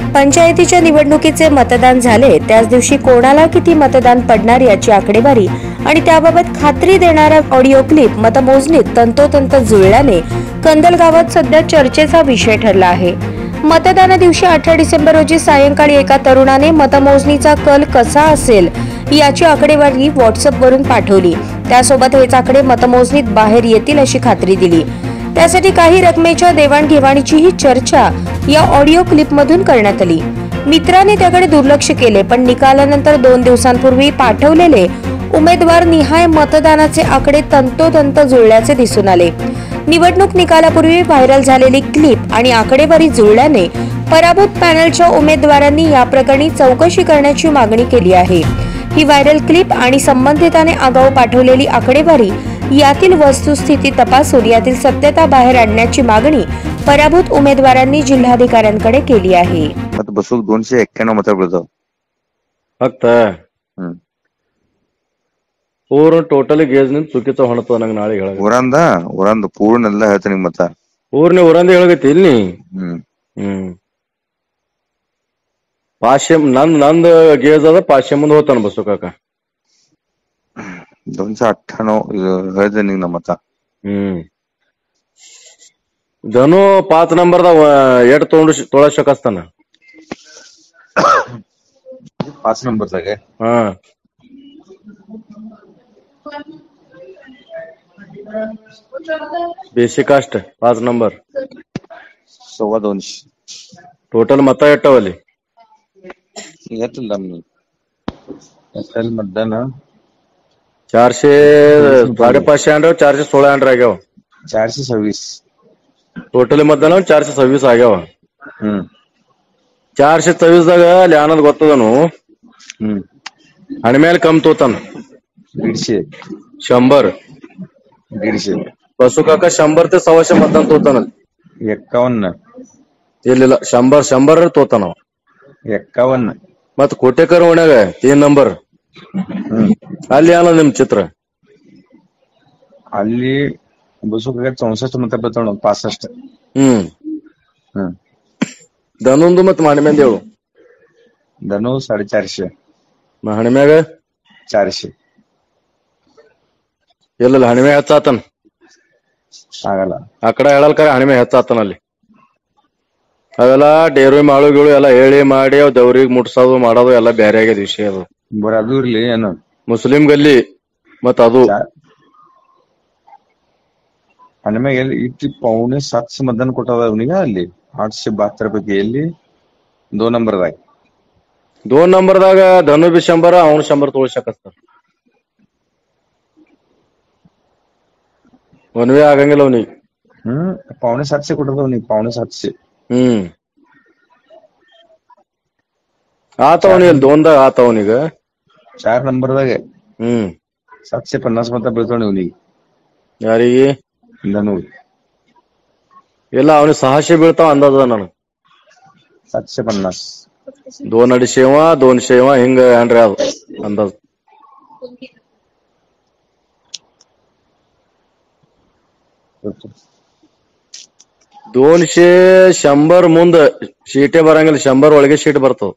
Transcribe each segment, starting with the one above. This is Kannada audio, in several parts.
पंचायतीच्या निवडणुकीचे मतदान झाले त्याच दिवशी कोणाला किती मतदान पडणार याची आकडेवारी आणि त्याबाबत खात्री देणारा ऑडिओ क्लिप मतमोजणीत तंतोतंत जुळल्याने कंदल गावात सध्या चर्चेचा विषय ठरला आहे मतदाना दिवशी अठरा डिसेंबर रोजी सायंकाळी एका तरुणाने मतमोजणीचा कल कसा असेल याची आकडेवारी व्हॉट्सअपवरून पाठवली त्यासोबत हेच आकडे मतमोजणीत बाहेर येतील अशी खात्री दिली त्यासाठी काही रकमेच्या देवाणघेवाणीचीही चर्चा या ऑडिओ क्लिपमधून करण्यात आली मित्राने त्याकडे दुर्लक्ष केले पण निकालानंतर दोन दिवसांपूर्वी पाठवलेले उमेदवार निहाय मतदानाचे आकडे तंतोतंत जुळल्याचे दिसून आले निवडणूक निकालापूर्वी व्हायरल झालेली क्लिप आणि आकडेवारी जुळल्याने पराभूत पॅनलच्या उमेदवारांनी या प्रकरणी चौकशी करण्याची मागणी केली आहे ही व्हायरल क्लिप आणि संबंधिताने आगाऊ पाठवलेली आकडेवारी यातील वस्तुस्थिती तपासून यातील सत्यता बाहेर आणण्याची मागणी पराभूत उमेदवारांनी जिल्हाधिकाऱ्यांकडे केली आहे ಮತ್ತೆ ಬಸ್ಸು दोनशे एक्क्याण्णव मत ಬಿಡ್ತಾವ फक्त हम्म पूर्ण टोटली गेज ನಿಂತ ಚುಕ್ಕಿತ ಹೊಣತ ನಂಗೆ ನಾಳೆ ಹೇಳ ಊರಂದ ಊರಂದ ಪೂರ್ಣ ಎಲ್ಲ ಹೇಳ್ತೀನಿ ನಿಮ್ ಮತ್ತ ಊರ್ನಿ ಊರಂದ ಹೇಳಗೈತಿ ಇಲ್ಲಿ ಹ್ಮ್ ಹ್ಮ್ ಪಾಶ್ಯ ನಂದ್ ನಂದ್ ಗೇಜ್ ಅದ ಪಾಶ್ಯ ಮುಂದ್ ಹೋತಾನ ಬಸ್ಸು ಕಾಕ दोनशे अठ्ठ्याण्णव ಇದು ಹೇಳ್ದೆ ನಿಂಗ್ ನಮ್ಮ ಮತ್ತ ಹ್ಮ್ ಧನು ಪಾच ನಂಬರ್ದಾಗ ಎಟ್ ತಗೊಂಡು ತೊಳ ಶಕಸ್ತಾನ पाच नंबरचा ಹಾ ಬೇಸಿಕ್ ಅಷ್ಟ ಪಾच ನಂಬರ್ सव्वा दोनशे ಟೋಟಲ್ ಮತ ಎಟ್ಟವಲ್ಲಿ घेतलं मी एल मतदान चारशे साडेपाचशे अंड्र चारशे सोळा अंड्र ಆಗ್ಯಾವ चारशे सव्वीस ಟೋಟಲಿ मतदान चारशे सव्वीस ಆಗ್ಯಾವ हम्म चारशे सव्वीस ದಾಗ ಅಲ್ಲಿ ಆನಂದ್ ಗೊತ್ತದನು हम्म ಹಣ್ಮ್ಯಾಲ ಕಮ್ ತೋತಾನ दीडशे शंभर दीडशे बसू काका शंभर ते सव्वाशे मतदान तोताನ एक्कावन्न ಇಲ್ಲಿಲ್ಲ ಶಂಭರ್ ಶಂಭರ್ ತೋತಾನ ಅವ. एक्कावन्न ಮತ್ ಕೋಟೆಕರ್ ಓಣ್ಯಾಗ ತೀನ್ ನಂಬರ್ हम्म ಅಲ್ಲಿ ಏನೋ ನಿಮ್ ಚಿತ್ರ ಅಲ್ಲಿ ಬಸು ಚೌಸष्ट ಮತ ಬರ್ತಾವ ನೋಡ್ ಪಾಸष्ट ಹ್ಮ್ ಹ್ಮ್ ಧನುಂದು ಮತ್ ಹಣ್ಮ್ಯಾಂದ ಹೇಳು धनु साडेचारशे ಮ- ಹಣ್ಮ್ಯಾಗ चारशे ಇಲ್ಲ ಹಣ್ಮ್ಯಾಗ ಹೆಚ್ಚಾತನ ಆಗಲ್ಲ ಆ ಕಡೆ ಹೇಳಲ್ ಕರೆ ಹಣ್ಮ್ಯಾಗ ಹೆಚ್ಚಾತನ ಅಲ್ಲಿ ಅವೆಲ್ಲ ಡೇರು ಮಾಳು ಗೀಳು ಎಲ್ಲ ಹೇಳಿ ಮಾಡಿ ಅವ್ ದೇವ್ರಿಗೆ ಮುಟ್ಸೋದು ಮಾಡೋದು ಎಲ್ಲ ಬೇರೆ ಆಗ್ಯದ ವಿಷಯ ಅದು बरं ಅದು ಇರ್ಲಿ ಏನು ಮುಸ್ಲಿಂ ಗಲ್ಲಿ ಮತ್ ಅದು आणि मग एल- इथे पावणे सातशे मतदान कोटा ಅವನಿಗೆ ಅಲ್ಲಿ आठशे बहात्तर पैकी ಎಲ್ಲಿ दोन नंबर आहे दोन ನಂಬರ್ದಾಗ ಧನು ಬಿ ಶಂಬರ ಅವ್ನು ಶಂಬರ್ ತೋಳ್ಸಕತ್ತಾರ ಒನ್ವೇ ಆಗಂಗಿಲ್ಲ ಅವ್ನಿಗೆ हम्म पावणे सातशे कोटा ಅವನಿಗೆ पावणे सातशे ಹ್ಮ್ ಆತವನಿಗೆ ದೋನ್ದಾಗ ಆತವನಿಗ चार नंबरದಾಗ ಹ್ಮ್ सातशे पन्नास मत ಬೀಳ್ತಾವ ಇವನಿಗೆ ಯಾರಿಗೆ धनु ಇಲ್ಲ ಅವನಿಗೆ सहाशे ಬೀಳ್ತಾವ अंदाज ನನಗೆ सातशे पन्नास दोन अडीचशेवा दोनशेवा ಹಿಂಗ ಏನ್ರಿ ಅದು अंदाज दोनशे शंभर ಮುಂದ ಶೀಟೇ ಬರಂಗಿಲ್ಲ ಶಂಬರ್ ಒಳಗೆ ಶೀಟ್ ಬರ್ತದ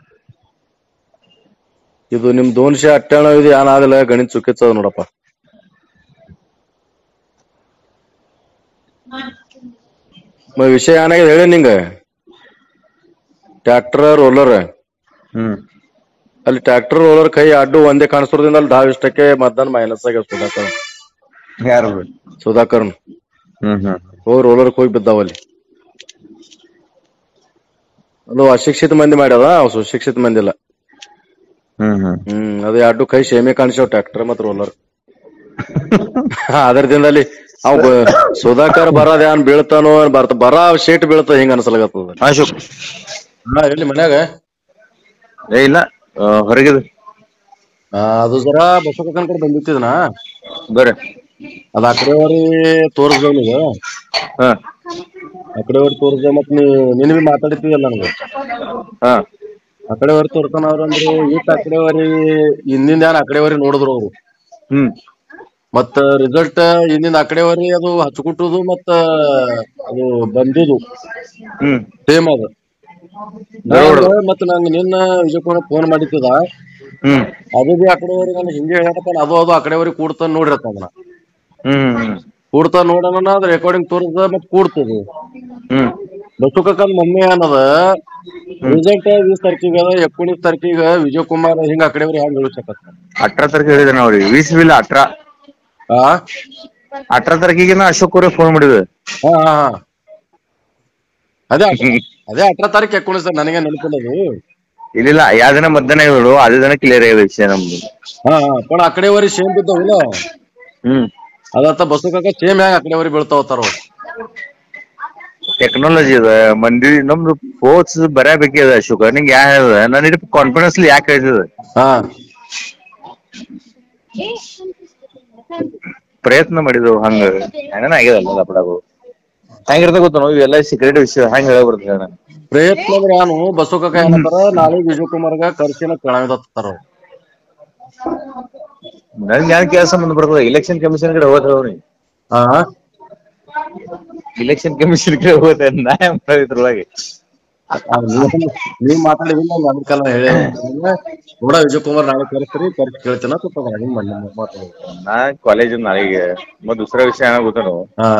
ಇದು ನಿಮ್ दोनशे अठ्ठ्याण्णव ಇದು ಏನಾಗಲ್ಲ ಗಣಿತ ಚುಕ್ಕಿತ್ತದ ನೋಡಪ್ಪ ಮ ವಿಷಯ ಏನಾಗಿದೆ ಹೇಳಿ ನಿಂಗ ಟ್ರ್ಯಾಕ್ಟರ್ ರೋಲರ್ ಹ್ಮ್ ಅಲ್ಲಿ ಟ್ರ್ಯಾಕ್ಟರ್ ರೋಲರ್ ಕೈ ಅಡ್ಡು ಒಂದೇ ಕಾಣಿಸೋದ್ರಿಂದ ಅಲ್ಲಿ ದಾವ್ ಇಷ್ಟಕ್ಕೆ ಮತದಾನ ಮೈನಸ್ ಆಗ್ಯಾವ ಸುಧಾಕರ್ ಯಾರು ಸುಧಾಕರ್ನ್ ಹ್ಮ್ ಹ್ಮ್ ಹೋಗಿ ರೋಲರ್ ಹೋಗಿ ಬಿದ್ದಾವ ಅಲ್ಲಿ ಅದು ಅಶಿಕ್ಷಿತ ಮಂದಿ ಮಾಡ್ಯದ ಅವ್ ಸುಶಿಕ್ಷಿತ ಮಂದಿ ಇಲ್ಲ ಹ್ಮ್ ಹ್ಮ್ ಹ್ಮ್ ಅದು ಎರಡು ಕೈ ಸೇಮೆ ಕಾಣಿಸ್ಯಾವ ಟ್ರ್ಯಾಕ್ಟರ್ ಮತ್ ರೋಲರ್ ಅದರದಿಂದಲ್ಲಿ ಅವ್ ಬ- ಸುಧಾಕರ್ ಬರೋದ್ ಯಾನ್ ಬೀಳ್ತಾನೋ ಬರ್ತ ಬರ ಶೇಟ್ ಬೀಳ್ತದ ಹಿಂಗ ಅನ್ಸಲಾಗತ್ತದ ಅಶೋಕ್ ಹಾ ಎಲ್ಲಿ ಮನ್ಯಾಗ ಏ ಇಲ್ಲ ಆ, ಹೊರಗಿದೆ ಆ, ಅದು ಜರ ಬಸವಕನ್ ಕಡೆ ಬಂದಿತ್ತಿದನ ಬರ್ರಿ ಅದ ಆಕಡೆವರಿ ತೋರಿಸ್ದವನಿಗ ಹಾ ಆಕಡೆವರಿ ತೋರಿಸ್ದೆ ಮತ್ ನೀ ನಿನ್ ಬಿ ಮಾತಾಡ್ತಿದಲ್ಲ ನನಗೆ ಹಾ ಆಕಡೆವರಿ ತೋರ್ತಾನ ಅವ್ರಂದ್ರು ಈಟ್ ಆಕಡೆವರಿ ಹಿಂದಿಂದ ಏನ್ ಆಕಡೆವರಿ ನೋಡಿದ್ರು ಅವ್ರು ಹ್ಮ್ ಮತ್ತ ರಿಸಲ್ಟ್ ಹಿಂದಿಂದ ಆಕಡೆವರಿ ಅದು ಹಚ್ಕೊಟ್ಟುದು ಮತ್ತ ಅದು ಬಂದುದು ಹ್ಮ್ ಸೇಮ್ ಅದ ಮತ್ತ ನಂಗ ನಿನ್ನ ವಿಜಯಕುಮಾರ್ ಫೋನ್ ಮಾಡಿದ್ದದ ಹ್ಮ್ ಅದು ಬಿ ಆ ಕಡೆವರೆಗೆ ನಾನು ಹಿಂಗೆ ಹೇಳಕತ್ತಾನ ಅದು ಅದು ಆ ಕಡೆವರೆಗೆ ಕೂಡ್ತಾನ ನೋಡಿರತ್ತಾನ ಹ್ಮ್ ಹ್ಮ್ ಕೂಡ್ತಾನ ನೋಡೋಣ ಅದ್ ರೆಕಾರ್ಡಿಂಗ್ ತೋರಿಸ್ದ ಮತ್ ಕೂಡ್ತದೆ ಹ್ಮ್ ಬಸವಕಕ್ಕನ ಮಮ್ಮಿ ಅನ್ನದ ರಿಸಲ್ಟ್ वीस तारखेಗೆ ಅದ एकोणीस तारखेಗೆ ವಿಜಯ್ ಕುಮಾರ್ ಹಿಂಗ ಆ ಕಡೆವರೆಗೆ ಹ್ಯಾಂಗ ಹೇಳ್ಸಕತ್ತ अठरा तारखे ಹೇಳಿದೆ ಅವ್ರಿಗೆ ವೀಸ್ ಬಿಲ್ ಅಠರಾ ಆ ಅಠರಾ ತಾರೀಕಿಗೆ ಅಶೋಕ್ ಅವ್ರಿಗೆ ಫೋನ್ ಮಾಡಿದ್ವಿ ಹಾ ಹಾ ಹಾ ಅದೇ ಅಠ- ಅದೇ ಅಠರಾ ತಾರೀಕು एकोणीस ನನಗೆ ನೆನಪಿಲ್ಲ ಅದು ಇಲ್ಲಿಲ್ಲ ಯಾವ ದಿನ ಮಧ್ಯಾಹ್ನ ಹೇಳು ಅದೇ ದಿನ ಕ್ಲಿಯರ್ ಆಗಿದೆ ವಿಷಯ ನಮ್ದು ಹಾ ಹಾ पण ಆ ಕಡೆವರೆಗೆ ಸೇಮ್ ಬಿದ್ದಾವಿಲ್ಲ ಹ್ಮ್ ಅದತ್ತ ಬಸವಕಕ್ಕ ಸೇಮ್ ಹ್ಯಾಂಗ ಆ ಕಡೆವರೆಗೆ ಬೀಳ್ತಾವತ್ತಾರ ಅವು ಟೆಕ್ನಾಲಜಿ ಅದ ಮಂದಿ ನಮ್ದು ಫೋರ್ಸ್ ಬರಬೇಕಿ ಅದ ಅಶೋಕ ನಿಂಗೆ ಯಾ ಹೇಳ್ದ ನಾನು ಇಟ್ಟು ಕಾನ್ಫಿಡೆನ್ಸ್ ಯಾಕೆ ಹೇಳ್ತದ ಹಾ ಪ್ರಯತ್ನ ಮಾಡಿದ್ವು ಹಂಗ ಹಂಗನ ಆಗ್ಯದಲ್ಲ ಲಪಡಾಗು ಹೆಂಗಿರ್ತ ಗೊತ್ತ ನಾವು ಇವೆಲ್ಲ ಸೀಕ್ರೆಟ್ ವಿಷಯ ಹೆಂಗ್ ಹೇಳ ಬರ್ತದೆ ಅಣ್ಣ ಪ್ರಯತ್ನ ಅಂದ್ರೆ ನಾನು ಬಸವಕಕ್ಕ ಏನಂತಾರ ನಾಳೆ ವಿಜಯ್ ಕುಮಾರ್ಗ ಕರ್ಸಿನ ಕಳಾವಿದತ್ತಾರ ಅವ್ರು ನನ್ಗೆ ಯಾಕೆ ಕೆಲಸ ಸಂಬಂಧ ಬರ್ತದೆ ಇಲೆಕ್ಷನ್ ಕಮಿಷನ್ ಕಡೆ ಹೋದ್ರೆ ಅವ್ರಿ ಹಾ ಇಲೆಕ್ಷನ್ ಕಮಿಷನ್ ಕಡೆ ಹೋದೆ ನಾ ಹೆಂಗ್ ಮಾಡೋದಿದ್ರೊಳಗೆ ನೀವ್ ಮಾತಾಡಿದ್ರೆ ನನ್ನ ಕಾಲ ಹೇಳಿ ನೋಡ ವಿಜಯ್ ಕುಮಾರ್ ನಾಳೆ ಕರೆಸ್ತೀರಿ ಕರ್ಸಿ ಕೇಳ್ತೇನ ಸ್ವಲ್ಪ ಹಿಂಗ್ ಮಾಡಿ ಮಾತಾಡೋದು ನಾ ಕಾಲೇಜ್ ನಾಳೆಗೆ ಮತ್ ದುಸರಾ ವಿಷಯ ಏನಾಗ ಗೊತ್ತನು ಹಾ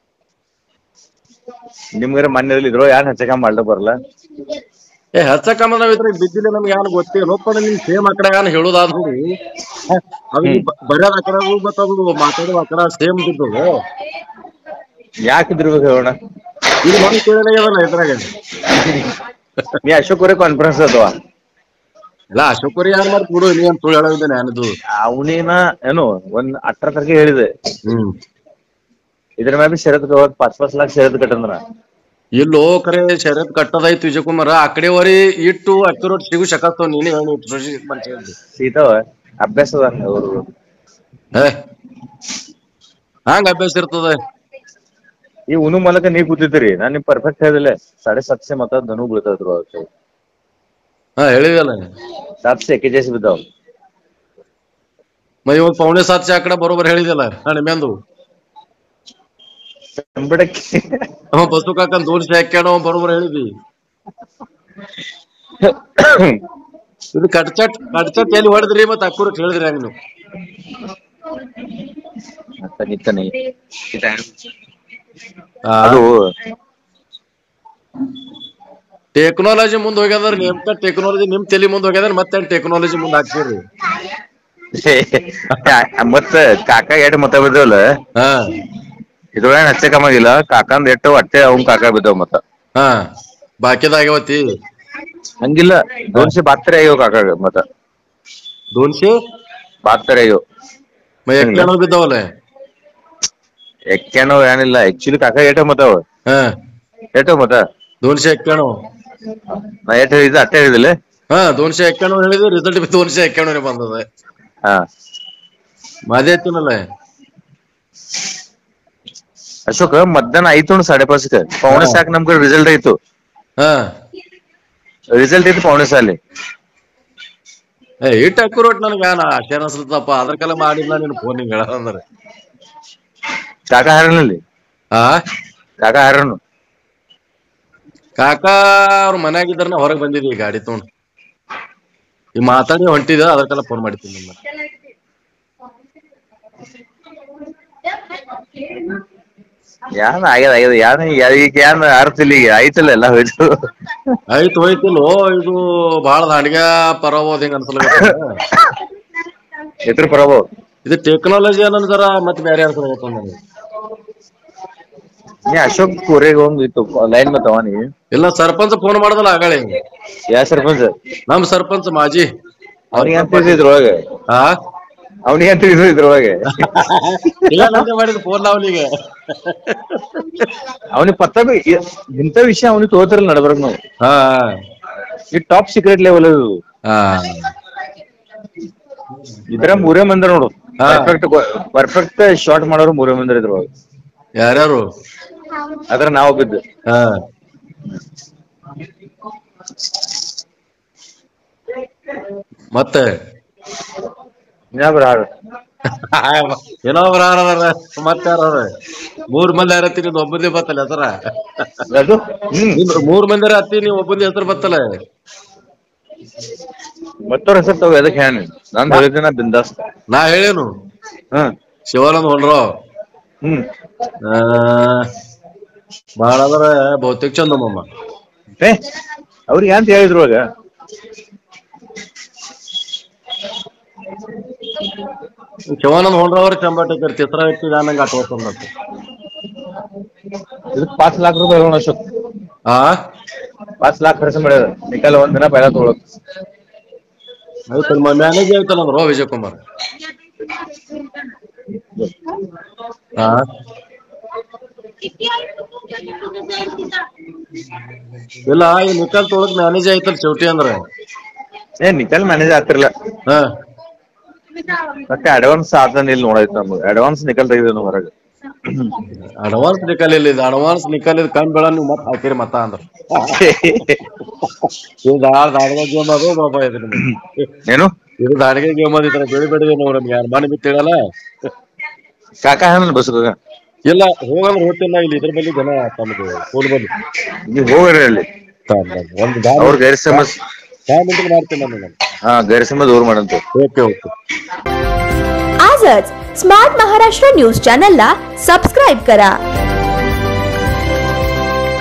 ನಿಮ್ಗಾರ ಮನೆ ಇದ್ರು ಯಾರು ಹಚ್ಚಕ ಮಾಡ್ಲಕ್ ಬರಲ್ಲ ಏ ಹಚ್ಚ ಕಮ್ಮ ನಾವ್ ಇದ್ರೆ ಬಿದ್ದಿಲ್ಲ ನಮ್ಗೆ ಯಾರು ಗೊತ್ತಿಲ್ಲ ಒಪ್ಪದ ನಿಮ್ ಸೇಮ್ ಆ ಕಡೆ ಯಾರು ಹೇಳೋದಾದ್ ನೋಡಿ ಅದು ಬರೋದ್ ಆ ಕಡೆ ಮತ್ತ ಅದು ಮಾತಾಡೋದು ಆ ಕಡೆ ಸೇಮ್ ಬಿದ್ದದು ಯಾಕೆ ಇದ್ರಬೇಕು ಹೇಳೋಣ ಇದು ಮನೆ ಕೇಳಲಾಗ್ಯದಲ್ಲ ಇದ್ರಾಗ ನೀ ಅಶೋಕ್ ಅವರೇ ಕಾನ್ಫರೆನ್ಸ್ ಅಥವಾ ಇಲ್ಲ ಅಶೋಕರಿ ಯಾರು ಮಾಡಿ ಬಿಡು ನೀ ಅಂತ ಸುಳ್ಳು ಹೇಳೋದಿದ್ದೇನೆ ನಾನಿದು ಅವನೇನ ಏನು ಒಂದ್ ಅಟ್ರ ತನಕ ಹೇಳಿದೆ ಹ್ಮ್ ಇದ್ರ ಮ್ಯಾಲ ಬಿ ಶರತ್ ಹೋಗ್ ಪಾಚ್ ಪಾಚ್ ಲಾಕ್ ಶರತ್ ಕಟ್ಟಂದ್ರ ಇಲ್ಲೋ ಕರೆ ಶರತ್ ಕಟ್ಟದಾಯ್ತು ವಿಜಯ್ ಕುಮಾರ್ ಆ ಕಡೆವರಿ ಇಟ್ಟು ಅಕ್ಯುರೇಟ್ ಸಿಗು ಶಕತ್ತು ನೀನೇ ಹೇಳಿ ಮನುಷ್ಯ ಸೀತಾವ ಅಭ್ಯಾಸ ಅದ ಅವ್ರು ಏ ಹಂಗ ಅಭ್ಯಾಸ ಇರ್ತದ ಈ ಉನು ಮೂಲಕ ನೀವ್ ಕೂತಿದ್ದೀರಿ ನಾನ್ ನಿಮ್ ಪರ್ಫೆಕ್ಟ್ ಹೇಳಿಲ್ಲ ಸಾಡೆ ಸಾತ್ಸೆ ಮತ ಧನು ಬೀಳ್ತಾದ್ರು ಅದಕ್ಕೆ ಹಾ ಹೇಳಿದಲ್ಲ ಸಾತ್ಸೆ ಎಕೆಜೆಸ್ ಬಿದ್ದಾವ್ ಮ ಇವಾಗ ಪೌಣೆ ಸಾತ್ಸೆ ಆ ಕಡೆ ಬರೋಬರ್ ಹೇಳಿದಲ್ಲ ಹಾ ನಿಮ್ಮೆಂದು ಕಂಬಡಕ್ಕೆ ಅವ ಬಸ್ಸು ಕಾಕನ್ ದೋನ್ಸೆ ಹಾಕ್ಯಾಣ ಅವ ಬರೋಬರ್ ಹೇಳಿದಿ ಇದು ಕಟ್ಚಟ್ ಕಟ್ಚಟ್ ಎಲ್ಲಿ ಹೊಡೆದ್ರಿ ಮತ್ತ ಅಕ್ಕೂರಟ್ ಹೇಳಿದ್ರಿ ಹಂಗ ನೀವು ಅಂತ ನಿತ್ತನೆ ಆ, ಅದು ಟೆಕ್ನಾಲಜಿ ಮುಂದ್ ಹೋಗ್ಯದ್ರ ನಿಮ್ಕ ಟೆಕ್ನಾಲಜಿ ನಿಮ್ ತಲಿ ಮುಂದ್ ಹೋಗ್ಯದ್ರ ಮತ್ತೆ ಟೆಕ್ನಾಲಜಿ ಮುಂದ್ ಹಾಕ್ತೀರಿ ಮತ್ತ ಕಾಕ ಎಟ್ ಮತ ಬಿದ್ದವಲ್ಲ ಹಾ ಇದ್ರೊಳಗ ಹಚ್ಚ ಕಮ್ಮಾಗಿಲ್ಲ ಕಾಕಂದ್ ಎಟ್ಟು ಅಟ್ಟೆ ಅವ್ನ್ ಕಾಕ ಬಿದ್ದಾವ್ ಮತ್ತ ಹಾ ಬಾಕಿದಾಗ್ಯವತಿ ಹಂಗಿಲ್ಲ ದೋನ್ಶೆ ಬಾತ್ತರ ಅಯ್ಯೋ ಕಾಕಾಗ ಮತ್ತ दोनशे ಬಾತ್ತರ ಅಯ್ಯೋ मग एक्क्याण्णव ಬಿದ್ದಾವಲ್ಲ ಎಕ್ಕ್ಯಾನೋ ಏನಿಲ್ಲ ಆಕ್ಚುಲಿ ಕಾಕ ಏಟ ಮತಾವ ಹಾ ಏಟೋ ಮತ दोनशे एक्क्याण्णव ನಾ ಏಟ್ ಹೇಳಿದ್ದೆ ಅಟ್ಟೆ ಹೇಳಿದಿಲ್ಲ ಹಾ दोनशे एक्क्याण्णव ಹೇಳಿದ್ರೆ ರಿಸಲ್ಟ್ दोनशे एक्क्याण्णव ಬಂದದ ಹಾ माझ्या येतीनಲ್ಲ ಅಶೋಕ್ ಮಧ್ಯಾಹ್ನ ಆಯ್ತು ನೋಡ್ ಸಾಡೆಪಾಚಕ್ಕೆ ಪಾವಣೆ ಹಾ. ಸಾಕ್ ನಮ್ಗೆ ರಿಸಲ್ಟ್ ಆಯ್ತು ಹಾ ರಿಸಲ್ಟ್ ಐತಿ ಪಾವಣೆ ಸಾಲಿ ಏ ಇಟ್ ಅಕ್ಯುರೇಟ್ ನನಗೆ ಯಾನ ಆಶ್ಚರ್ಯ ಅನ್ಸಲ್ತಪ್ಪ ಅದ್ರ ಕಾಲ ಮಾಡಿಲ್ಲ ನೀನು ಫೋನ್ ಹಿಂಗ್ ಹೇಳಂದ್ರೆ ಕಾಕ ಹಾರನಲ್ಲಿ ಆ ಕಾಕ ಹಾರನು ಕಾಕಾ ಅವ್ರ ಮನ್ಯಾಗಿದ್ರ ನಾ ಹೊರಗ್ ಬಂದಿದ್ವಿ ಈ ಗಾಡಿ ತಗೊಂಡ್ ಈ ಮಾತಾಡಿ ಹೊಂಟಿದ ಅದ್ರ ಕಾಲ ಫೋನ್ ಮಾಡಿದ್ದೀನಿ ನಿಮ್ಮ ಯಾನ್ ಆಗ್ಯದ ಆಗ್ಯದ ಯಾನ್ ಈಗ ಯಾನ್ ಅರ್ಥ ಇಲ್ಲ ಈಗ ಆಯ್ತಲ್ಲ ಎಲ್ಲ ಹೋಯ್ತು ಆಯ್ತು ಹೋಯ್ತಿಲ್ಲೋ ಇದು ಬಾಳ ದಾಂಡಿಗ ಪರವೋದ್ ಹಿಂಗ ಅನ್ಸಲ ಎತ್ರ ಪ್ರಭು ಇದು ಟೆಕ್ನಾಲಜಿ ಅನ್ನೋದು ಜರ ಮತ್ತೆ ಬೇರೆ ಅನ್ಸಲ ನನಗೆ ನೀ ಅಶೋಕ್ ಕೋರೆಗೆ ಹೋಗಿತ್ತು ಲೈನ್ ಮತ್ತವ ನೀ ಇಲ್ಲ ಸರ್ಪಂಚ್ ಫೋನ್ ಮಾಡ್ದಲ್ಲ ಆಗಳೇ ಯಾ ಸರ್ಪಂಚ್ ನಮ್ ಸರ್ಪಂಚ್ ಮಾಜಿ ಅವನಿಗೆ ಅಂತ ತಿಳಿದ್ರು ಇದ್ರೊಳಗೆ ಆ ಅವನಿಗೆ ಅಂತ ತಿಳಿದ್ರು ಇದ್ರೊಳಗೆ ಇಲ್ಲ ನಂದೇ ಮಾಡಿದ್ ಫೋನ್ ಅವನಿಗೆ ಅವನಿಗೆ ಪತ್ತ ಬಿ ಇಂಥ ವಿಷಯ ಅವನಿಗೆ ತೋತಿರಲ್ಲ ನಡಬರ್ಕ್ ನಾವು ಹಾ ಈ ಟಾಪ್ ಸೀಕ್ರೆಟ್ ಲೆವೆಲ್ ಅದು ಹಾ ಇದ್ರ ಮೂರೇ ಮಂದಿರ ನೋಡು ಹಾ. ಪರ್ಫೆಕ್ಟ್ ಪರ್ಫೆಕ್ಟ್ ಶಾರ್ಟ್ ಮಾಡೋರು ಮೂರೇ ಮಂದಿರ ಇದ್ರೊಳಗೆ ಯಾರ್ಯಾರು ಅದ್ರ ನಾವು ಬಿದ್ದು ಹಾ ಮತ್ತೆ ಇನ್ನೊಬ್ರು ಹಾಡು ಏನೋ ಒಬ್ರು ಯಾರದಾರ ಮತ್ತೆ ಯಾರ ಮೂರ್ ಮಂದಿ ಯಾರತ್ತಿ ನಿಂದ ಒಬ್ಬಂದೇ ಬತ್ತಲ್ಲ ಹೆಸರ ಅದು ಹ್ಮ್ ನಿಂದ್ ಮೂರ್ ಮಂದಿ ಹತ್ತಿ ನೀವು ಒಬ್ಬಂದಿ ಹೆಸರು ಬತ್ತಲ್ಲ ಮತ್ತವ್ರ ಹೆಸರು ತಾವ್ ಎದಕ್ ಹೇಳಿ ನಾನ್ ಹೇಳಿದಿನ ಬಿಂದಾಸ್ ನಾ ಹೇಳೇನು ಹ್ಮ್ ಶಿವಾನಂದ್ ಹೊಂಡ್ರೋ ಹ್ಮ್ ಆ, ಬಾಳ ಅದ್ರ ಬಹುತೇಕ ಚಂದಮ್ಮ ಏ ಅವ್ರಿಗೆ ಅಂತ ಹೇಳಿದ್ರು ಆಗ ಶಿವಾನಂದ್ ಹೊಂಡ್ರ ಅವ್ರ ಚಂಬಾಟೇಕರ್ ಚಿತ್ರ ವ್ಯಕ್ತಿ ನಂಗೆ ಅಟ್ವಸ್ ಬಂದತ್ತು ಇದಕ್ ಪಾಚ್ ಲಾಖ ರೂಪಾಯಿ ಹೋಗೋಣ ಅಶೋಕ್ ಆ ಪಾಚ್ ಲಾಖ ಖರ್ಚು ಮಾಡ್ಯಾರ ನಿಕಲ್ ಒಂದ್ ದಿನ ಪೈಲ ತೊಗೊಳಕ್ ಆಯ್ತು ಮ್ಯಾನೇಜ್ ಆಯ್ತಲ್ಲ ಅಂದ್ರ ವಿಜಯ್ ಕುಮಾರ್ ಆ ಇಲ್ಲ ಈ ನಿಖಲ್ ತೊಳಗ್ ಮ್ಯಾನೇಜ್ ಆಯ್ತಲ್ಲ ಚೌಟಿ ಅಂದ್ರ ಏ ನಿಕಲ್ ಮ್ಯಾನೇಜ್ ಆಗ್ತಿರ್ಲ ಹಾ ಮತ್ತೆ ಅಡ್ವಾನ್ಸ್ ಆತನ ಇಲ್ಲಿ ನೋಡೈತ್ ನಮ್ಗೆ ಅಡ್ವಾನ್ಸ್ ನಿಕಲ್ ತೆಗಿದೇನು ಹೊರಗೆ ಅಡ್ವಾನ್ಸ್ ನಿಕಲ್ ಇಲ್ಲ ಇದು ಅಡ್ವಾನ್ಸ್ ನಿಕಲ್ ಇದು ಕಣ್ ಬೆಳ ನೀವು ಮತ್ತೆ ಹಾಕಿರಿ ಮತ್ತ ಅಂದ್ರ ಇದು ದಾಡ್ ದಾಡ್ಗ ಗೇಮ್ ಅದು ಬಾಬಾ ಇದು ನಿಮ್ಗೆ ಏನು ಇದು ದಾಡಿಗೆ ಗೇಮ್ ಅದು ಇದ್ರ ಬೆಳಿ ಬೆಳೆದ ನೋಡ್ರಿ ನಮ್ಗೆ ಯಾರು ಮನೆ ಬಿತ್ತು ಹೇಳಲ್ಲ ಕಾಕ ಹೇಳ ಬಸ್ಗ ಇಲ್ಲ ಹೋಗಂದ್ರೆ ಹೋಗ್ತಿಲ್ಲ ಇಲ್ಲಿ ಇದ್ರ ಬಲ್ಲಿ ಜನ ತಮ್ಮದು ಫೋನ್ ಬಲ್ಲಿ ನೀವು ಹೋಗ್ರಿ ಅಲ್ಲಿ ಒಂದು ದಾರಿ ಅವ್ರ ಗೈರ್ಸಮಸ್ दहा मिनिटं मारते ना मग हा गैरसमज दूर म्हणतो ओके ओके आजच स्मार्ट महाराष्ट्र न्यूज चॅनलला सबस्क्राईब करा